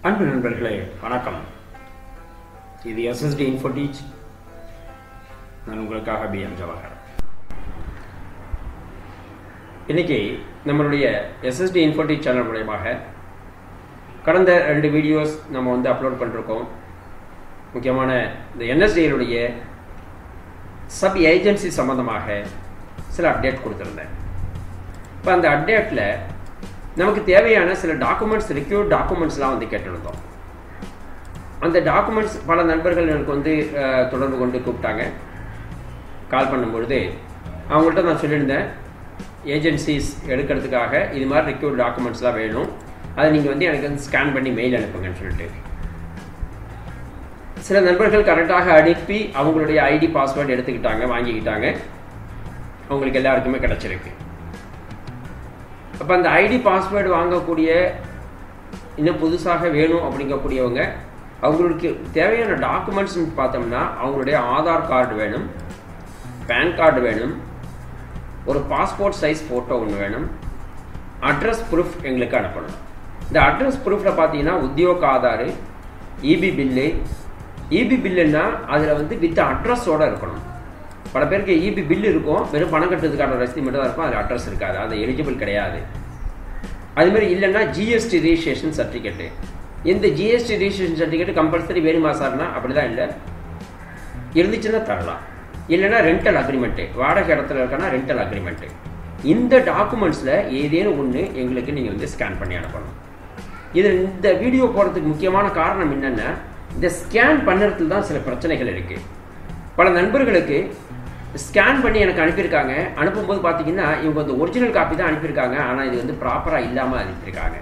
அன்பு நண்பர்களே வணக்கம் இது எஸ்எஸ்டி இன்ஃபோடீச் நான் உங்களுக்காக பிஎம் ஜவஹர் இன்னைக்கு நம்மளுடைய எஸ்எஸ்டி இன்ஃபோடீச் சேனல் மூலயமாக கடந்த ரெண்டு வீடியோஸ் நம்ம வந்து அப்லோட் பண்ணிருக்கோம் முக்கியமான இந்த என்எஸ்டியினுடைய சப் ஏஜென்சி சம்பந்தமாக சில அப்டேட் கொடுத்துருந்தேன் இப்போ அந்த அப்டேட்டில் நமக்கு தேவையான சில டாக்குமெண்ட்ஸ் ரெக்யூர்ட் டாக்குமெண்ட்ஸ்லாம் வந்து கேட்டிருந்தோம் அந்த டாக்குமெண்ட்ஸ் பல நண்பர்கள் எனக்கு வந்து அஹ், தொடர்பு கொண்டு கூப்பிட்டாங்க கால் பண்ணும்பொழுது அவங்கள்ட்ட நான் சொல்லியிருந்தேன் ஏஜென்சிஸ் எடுக்கிறதுக்காக இது மாதிரி ரெக்யூர்ட் டாக்குமெண்ட்ஸ்லாம் வேணும் அதை நீங்கள் வந்து எனக்கு வந்து ஸ்கேன் பண்ணி மெயில் அனுப்புங்கன்னு சொல்லிட்டு சில நண்பர்கள் கரெக்டாக அனுப்பி அவங்களுடைய ஐடி பாஸ்வேர்டு எடுத்துக்கிட்டாங்க வாங்கிக்கிட்டாங்க அவங்களுக்கு எல்லாருக்குமே கிடச்சிருக்கு அப்போ அந்த ஐடி பாஸ்வேர்டு வாங்கக்கூடிய இன்னும் புதுசாக வேணும் அப்படிங்கக்கூடியவங்க அவங்களுக்கு தேவையான டாக்குமெண்ட்ஸ் பார்த்தோம்னா அவங்களுடைய ஆதார் கார்டு வேணும் பேன் கார்டு வேணும் ஒரு பாஸ்போர்ட் சைஸ் ஃபோட்டோ ஒன்று வேணும் அட்ரஸ் ப்ரூஃப் எங்களுக்கு அனுப்பணும் இந்த அட்ரஸ் ப்ரூஃபில் பார்த்தீங்கன்னா உத்தியோக ஆதார் இபி பில்லு இபி பில்லுன்னா அதில் வந்து வித் அட்ரஸோட இருக்கணும் பல பேருக்கு இபி பில் இருக்கும் வெறும் பணம் கட்டுறதுக்கான ரசீது மட்டும் தான் இருக்கும் அதில் அட்ரஸ் இருக்காது அது எலிஜிபிள் கிடையாது அது மாதிரி இல்லைன்னா ஜிஎஸ்டி ரிஜிஸ்ட்ரேஷன் சர்டிஃபிகேட்டு இந்த ஜிஎஸ்டி ரிஜிஸ்ட்ரேஷன் சர்டிஃபிகேட் கம்பல்சரி வேணுமா சார்னா அப்படிதான் இல்லை இருந்துச்சுன்னா தரலாம் இல்லைன்னா ரெண்டல் அக்ரிமெண்ட்டு வாடகை இடத்துல இருக்கனா ரெண்டல் அக்ரிமெண்ட்டு இந்த டாக்குமெண்ட்ஸில் ஏதேனும் ஒன்று எங்களுக்கு நீங்கள் வந்து ஸ்கேன் பண்ணி அனுப்பணும் இது இந்த வீடியோ போடுறதுக்கு முக்கியமான காரணம் என்னென்னா இந்த ஸ்கேன் பண்ணுறதுல தான் சில பிரச்சனைகள் இருக்குது பல நண்பர்களுக்கு ஸ்கேன் பண்ணி எனக்கு அனுப்பியிருக்காங்க அனுப்பும்போது பார்த்தீங்கன்னா இவங்க வந்து ஒரிஜினல் காப்பி தான் அனுப்பியிருக்காங்க ஆனால் இது வந்து ப்ராப்பராக இல்லாமல் அனுப்பியிருக்காங்க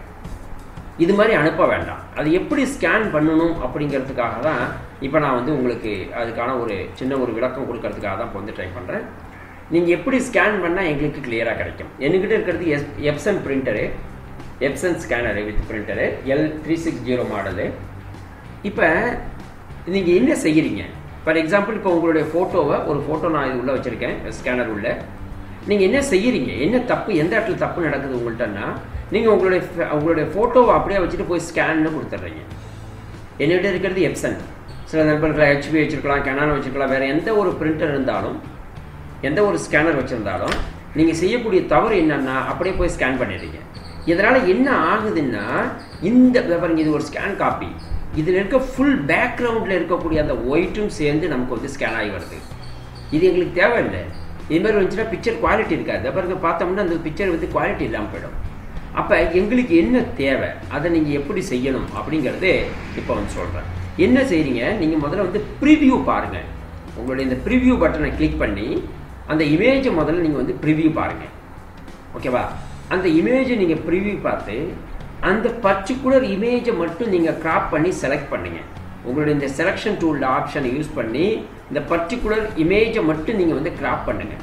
இது மாதிரி அனுப்ப வேண்டாம் அது எப்படி ஸ்கேன் பண்ணணும் அப்படிங்கிறதுக்காக தான் இப்போ நான் வந்து உங்களுக்கு அதுக்கான ஒரு சின்ன ஒரு விளக்கம் கொடுக்கறதுக்காக தான் இப்போ வந்து ட்ரை பண்ணுறேன் நீங்கள் எப்படி ஸ்கேன் பண்ணால் எங்களுக்கு கிளியராக கிடைக்கும் என்கிட்ட இருக்கிறது yes Epson printer Epson scanner with printer L three six zero model இப்போ நீங்கள் என்ன செய்கிறீங்க ஃபார் எக்ஸாம்பிள் இப்போ உங்களுடைய ஃபோட்டோவை ஒரு ஃபோட்டோ நான் இது உள்ளே வச்சுருக்கேன் ஸ்கேனர் உள்ள நீங்கள் என்ன செய்கிறீங்க என்ன தப்பு எந்த இடத்துல தப்பு நடக்குது உங்கள்கிட்டன்னா நீங்கள் உங்களுடைய ஃப- உங்களுடைய ஃபோட்டோவை அப்படியே வச்சுட்டு போய் ஸ்கேன்னு கொடுத்துட்றீங்க என்னிட்ட இருக்கிறது எப்சன் சில நண்பர்கள் ஹெச்பி வச்சுருக்கலாம் கெனான் வச்சுருக்கலாம் வேறு எந்த ஒரு பிரிண்டர் இருந்தாலும் எந்த ஒரு ஸ்கேனர் வச்சுருந்தாலும் நீங்கள் செய்யக்கூடிய தவறு என்னன்னா அப்படியே போய் ஸ்கேன் பண்ணிடுறீங்க இதனால் என்ன ஆகுதுன்னா இந்த இதோ பாருங்க இது ஒரு ஸ்கேன் காப்பி இதில் இருக்க ஃபுல் பேக்ரவுண்டில் இருக்கக்கூடிய அந்த ஒயிட்டும் சேர்ந்து நமக்கு வந்து ஸ்கேன் ஆகி வருது இது எங்களுக்கு தேவையில்லை இது மாதிரி வந்துச்சுன்னா பிக்சர் குவாலிட்டி இருக்காது இதோ பாருங்க பார்த்தோம்னா அந்த பிக்சர் வந்து குவாலிட்டி இல்லாமல் போயிடும் அப்போ எங்களுக்கு என்ன தேவை அதை நீங்கள் எப்படி செய்யணும் அப்படிங்கிறது இப்போ வந்து சொல்கிறேன் என்ன செய்றீங்க நீங்கள் முதல்ல வந்து ப்ரிவ்யூ பாருங்கள் உங்களுடைய இந்த ப்ரிவ்யூ பட்டனை கிளிக் பண்ணி அந்த இமேஜை முதல்ல நீங்கள் வந்து ப்ரிவ்யூ பாருங்கள் ஓகேவா அந்த இமேஜை நீங்கள் ப்ரிவ்யூ பார்த்து அந்த பர்டிகுலர் இமேஜை மட்டும் நீங்கள் கிராப் பண்ணி செலக்ட் பண்ணுங்க உங்களுடைய இந்த செலெக்ஷன் டூல் ஆப்ஷனை யூஸ் பண்ணி இந்த பர்டிகுலர் இமேஜை மட்டும் நீங்கள் வந்து கிராப் பண்ணுங்க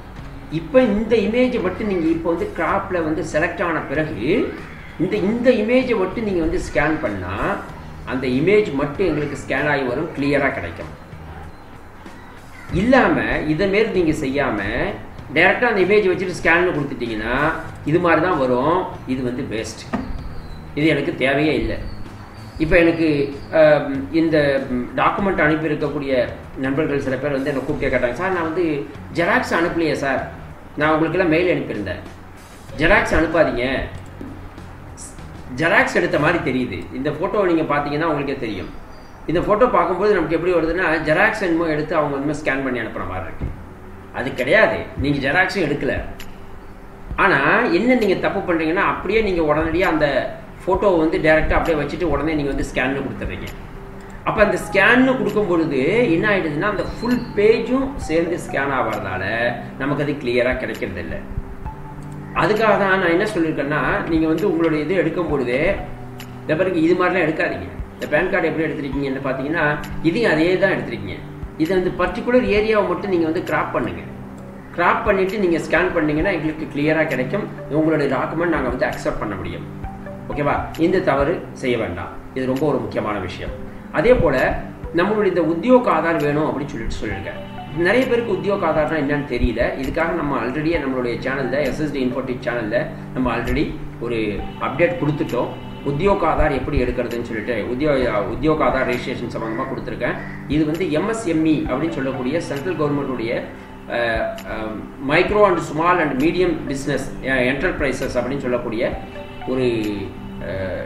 இப்போ இந்த இமேஜை மட்டும் நீங்கள் இப்போ வந்து கிராப்பில் வந்து செலக்ட் ஆன பிறகு இந்த இந்த இமேஜை மட்டும் நீங்கள் வந்து ஸ்கேன் பண்ணால் அந்த இமேஜ் மட்டும் எங்களுக்கு ஸ்கேன் ஆகி வரும் கிளியராக கிடைக்கும் இல்லாமல் இதை மாரி நீங்கள் செய்யாமல் டேரெக்டாக அந்த இமேஜ் வச்சுட்டு ஸ்கேன்னு கொடுத்துட்டீங்கன்னா இது மாதிரி தான் வரும் இது வந்து வேஸ்ட் இது எனக்கு தேவையே இல்லை இப்போ எனக்கு ஆம், இந்த டாக்குமெண்ட் அனுப்பியிருக்கக்கூடிய நண்பர்கள் சில பேர் வந்து என்னை கூப்பிட்டே கேட்டாங்க சார் நான் வந்து ஜெராக்ஸ் அனுப்பலையே சார் நான் உங்களுக்கெல்லாம் மெயில் அனுப்பியிருந்தேன் ஜெராக்ஸ் அனுப்பாதீங்க ஜெராக்ஸ் எடுத்த மாதிரி தெரியுது இந்த ஃபோட்டோவை நீங்கள் பார்த்தீங்கன்னா உங்களுக்கே தெரியும் இந்த ஃபோட்டோ பார்க்கும்போது நமக்கு எப்படி வருதுன்னா ஜெராக்ஸ் என்னமோ எடுத்து அவங்க வந்து ஸ்கேன் பண்ணி அனுப்புகிற மாதிரி இருக்கு அது கிடையாது நீங்கள் ஜெராக்ஸும் எடுக்கல ஆனால் என்ன நீங்கள் தப்பு பண்ணுறீங்கன்னா அப்படியே நீங்கள் உடனடியாக அந்த ஃபோட்டோவை வந்து டைரெக்டாக அப்படியே வச்சுட்டு உடனே நீங்கள் வந்து ஸ்கேன்னு கொடுத்துட்றீங்க அப்போ அந்த ஸ்கேன்னு கொடுக்கும் பொழுது என்ன ஆயிடுதுன்னா அந்த ஃபுல் பேஜும் சேர்ந்து ஸ்கேன் ஆகிறதால நமக்கு அது கிளியராக கிடைக்கிறது இல்லை அதுக்காக தான் நான் என்ன சொல்லியிருக்கேன்னா நீங்கள் வந்து உங்களுடைய இது எடுக்கும் பொழுதே இந்த பாருங்க இது மாதிரிலாம் எடுக்காதீங்க இந்த பேன் கார்டு எப்படி எடுத்திருக்கீங்கன்னு பார்த்தீங்கன்னா இதையும் அதே தான் எடுத்திருக்கீங்க இது அந்த பர்டிகுலர் ஏரியாவை மட்டும் நீங்கள் வந்து கிராப் பண்ணுங்க கிராப் பண்ணிட்டு நீங்கள் ஸ்கேன் பண்ணீங்கன்னா எங்களுக்கு கிளியராக கிடைக்கும் உங்களுடைய டாக்குமெண்ட் நாங்கள் வந்து அக்செப்ட் பண்ண முடியும் ஓகேவா இந்த தவறு செய்ய வேண்டாம் இது ரொம்ப ஒரு முக்கியமான விஷயம் அதே போல நம்மளுடைய இந்த உத்தியோக ஆதார் வேணும் அப்படின்னு சொல்லிட்டு சொல்லியிருக்கேன் நிறைய பேருக்கு உத்தியோக ஆதார்னா என்னன்னு தெரியல இதுக்காக நம்ம ஆல்ரெடியே நம்மளுடைய சேனலில் எஸ்எஸ்டி இன்ஃபோட்டிக் சேனலில் நம்ம ஆல்ரெடி ஒரு அப்டேட் கொடுத்துட்டோம் உத்தியோக ஆதார் எப்படி எடுக்கிறதுன்னு சொல்லிட்டு உத்தியோ உத்தியோக ஆதார் ரெஜிஸ்ட்ரேஷன் சம்பந்தமாக கொடுத்துருக்கேன் இது வந்து எம்எஸ்எம்இ அப்படின்னு சொல்லக்கூடிய சென்ட்ரல் கவர்மெண்ட்டுடைய micro and small and medium business enterprises அப்படின்னு சொல்லக்கூடிய ஒரு அஹ்,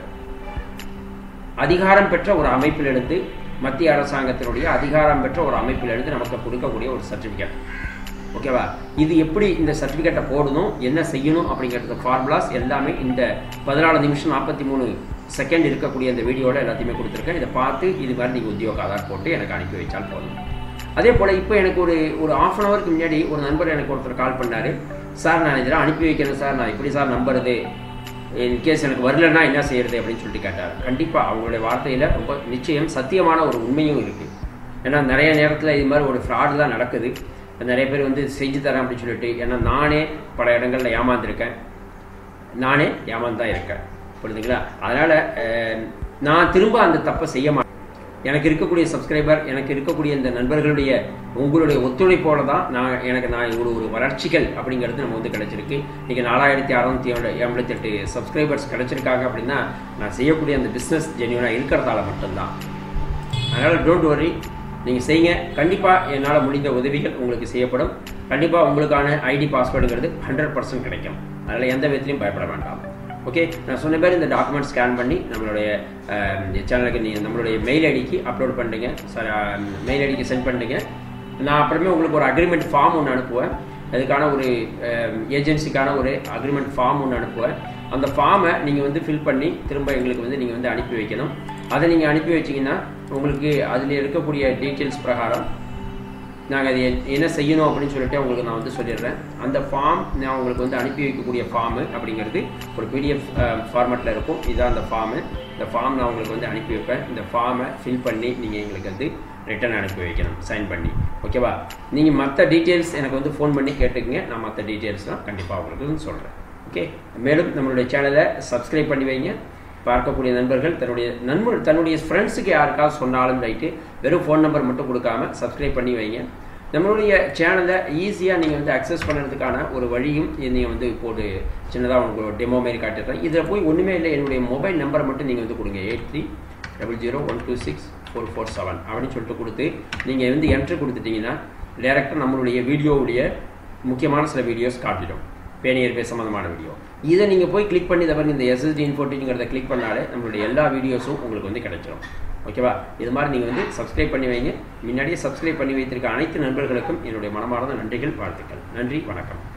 அதிகாரம் பெற்ற ஒரு அமைப்பிலிருந்து மத்திய அரசாங்கத்தினுடைய அதிகாரம் பெற்ற ஒரு அமைப்பிலிருந்து நமக்கு கொடுக்கக்கூடிய ஒரு சர்டிஃபிகேட் ஓகேவா இது எப்படி இந்த சர்டிஃபிகேட்டை போடணும் என்ன செய்யணும் அப்படிங்கிறது ஃபார்முலாஸ் எல்லாமே இந்த பதினாலு நிமிஷம் நாற்பத்தி மூணு செகண்ட் இருக்கக்கூடிய இந்த வீடியோவில் எல்லாத்தையுமே கொடுத்துருக்கேன் இதை பார்த்து இது மாதிரி நீங்கள் உத்தியோக ஆதார் போட்டு எனக்கு அனுப்பி வச்சால் போதும் அதே போல் இப்போ எனக்கு ஒரு ஒரு ஆஃப் அன் ஹவருக்கு முன்னாடி ஒரு நண்பர் எனக்கு ஒருத்தர் கால் பண்ணார் சார் நான் இதெல்லாம் அனுப்பி வைக்கிறேன் சார் நான் எப்படி சார் நம்புறது இன்கேஸ் எனக்கு வரலன்னா என்ன செய்யறது அப்படின்னு சொல்லிட்டு கேட்டார் கண்டிப்பாக அவங்களுடைய வார்த்தையில் ரொம்ப நிச்சயம் சத்தியமான ஒரு உண்மையும் இருக்குது ஏன்னா நிறைய நேரத்தில் இது மாதிரி ஒரு ஃப்ராடு தான் நடக்குது நிறைய பேர் வந்து செஞ்சு தரேன் அப்படின்னு சொல்லிட்டு ஏன்னா நானே பல இடங்களில் ஏமாந்துருக்கேன் நானே ஏமாந்து தான் இருக்கேன் புரியுதுங்களா அதனால் நான் திரும்ப அந்த தப்பை செய்ய மாட்டேன் எனக்கு இருக்கக்கூடிய சப்ஸ்கிரைபர் எனக்கு இருக்கக்கூடிய இந்த நண்பர்களுடைய உங்களுடைய ஒத்துழைப்போட தான் நான் எனக்கு நான் ஒரு ஒரு வளர்ச்சிகள் அப்படிங்கிறது நம்ம வந்து கிடைச்சிருக்கு இன்றைக்கி நாலாயிரத்தி அறநூற்றி எண்பத்தி எட்டு சப்ஸ்கிரைபர்ஸ் கிடைச்சிருக்காங்க அப்படின்னா நான் செய்யக்கூடிய அந்த பிஸ்னஸ் ஜென்யூனாக இருக்கிறதால மட்டும்தான் அதனால் டோன்ட் வரி நீங்கள் செய்யுங்க கண்டிப்பாக என்னால் முடிந்த உதவிகள் உங்களுக்கு செய்யப்படும் கண்டிப்பாக உங்களுக்கான ஐடி பாஸ்வேர்டுங்கிறது ஹண்ட்ரட் பர்சன்ட் கிடைக்கும் அதில் எந்த விதத்திலையும் பயப்பட வேண்டாம் ஓகே நான் சொன்ன பேர் இந்த டாக்குமெண்ட் ஸ்கேன் பண்ணி நம்மளுடைய சேனலுக்கு நீங்கள் நம்மளுடைய மெயில் ஐடிக்கு அப்லோட் பண்ணுறீங்க சார் மெயில் ஐடிக்கு சென்ட் பண்ணுறீங்க நான் அப்புறமே உங்களுக்கு ஒரு அக்ரிமெண்ட் ஃபார்ம் ஒன்று அனுப்புவேன் அதுக்கான ஒரு ஏஜென்சிக்கான ஒரு அக்ரிமெண்ட் ஃபார்ம் ஒன்று அனுப்புவேன் அந்த ஃபார்மை நீங்கள் வந்து ஃபில் பண்ணி திரும்ப எங்களுக்கு வந்து நீங்கள் வந்து அனுப்பி வைக்கணும் அதை நீங்கள் அனுப்பி வச்சிங்கன்னா உங்களுக்கு அதில் இருக்கக்கூடிய டீட்டெயில்ஸ் பிரகாரம் நாங்கள் அது என்- என்ன செய்யணும் அப்படின்னு சொல்லிட்டு உங்களுக்கு நான் வந்து சொல்லிடுறேன் அந்த ஃபார்ம் நான் உங்களுக்கு வந்து அனுப்பி வைக்கக்கூடிய ஃபார்மு அப்படிங்கிறது ஒரு பிடிஎஃப் ஃபார்மேட்டில் இருக்கும் இதுதான் அந்த ஃபார்மு இந்த ஃபார்ம் நான் உங்களுக்கு வந்து அனுப்பி வைப்பேன் இந்த ஃபார்மை ஃபில் பண்ணி நீங்கள் எங்களுக்கு வந்து ரிட்டர்ன் அனுப்பி வைக்கணும் சைன் பண்ணி ஓகேவா நீங்கள் மற்ற டீட்டெயில்ஸ் எனக்கு வந்து ஃபோன் பண்ணி கேட்டுக்கங்க நான் மற்ற டீட்டெயில்ஸ்லாம் கண்டிப்பாக உங்களுக்கு வந்து சொல்கிறேன் ஓகே மேலும் நம்மளுடைய சேனலை சப்ஸ்கிரைப் பண்ணி வைங்க பார்க்கக்கூடிய நண்பர்கள் தன்னுடைய நண்பர் தன்னுடைய ஃப்ரெண்ட்ஸுக்கு யாருக்காவது சொன்னாலும் ரைட்டு வெறும் ஃபோன் நம்பர் மட்டும் கொடுக்காம சப்ஸ்கிரைப் பண்ணி வைங்க நம்மளுடைய சேனலை ஈஸியாக நீங்கள் வந்து அக்சஸ் பண்ணுறதுக்கான ஒரு வழியும் நீங்கள் வந்து போட்டு சின்னதாக உங்களுக்கு ஒரு டெமோ மாரி காட்டிடுறேன் இதில் போய் ஒன்றுமே இல்லை என்னுடைய மொபைல் நம்பரை மட்டும் நீங்கள் வந்து கொடுங்க eight three double zero one two six four four seven அப்படின்னு சொல்லிட்டு கொடுத்து நீங்கள் வந்து என்ட்ரு கொடுத்துட்டீங்கன்னா டேரெக்டாக நம்மளுடைய வீடியோவுடைய முக்கியமான சில வீடியோஸ் காட்டிடும் பேனியர் பேர் சம்மந்தமான வீடியோ இதை நீங்கள் போய் கிளிக் பண்ணி இதை பாருங்க இந்த எஸ்எஸ்டி இன்ஃபோட்டிங்கிறத கிளிக் பண்ணாலே நம்மளுடைய எல்லா வீடியோஸும் உங்களுக்கு வந்து கிடைச்சிடும் ஓகேவா இது மாதிரி நீங்கள் வந்து சப்ஸ்கிரைப் பண்ணி வைங்க முன்னாடியே சப்ஸ்கிரைப் பண்ணி வைத்திருக்க அனைத்து நண்பர்களுக்கும் என்னுடைய மனமார்ந்த நன்றிகள் வாழ்த்துக்கள் நன்றி வணக்கம்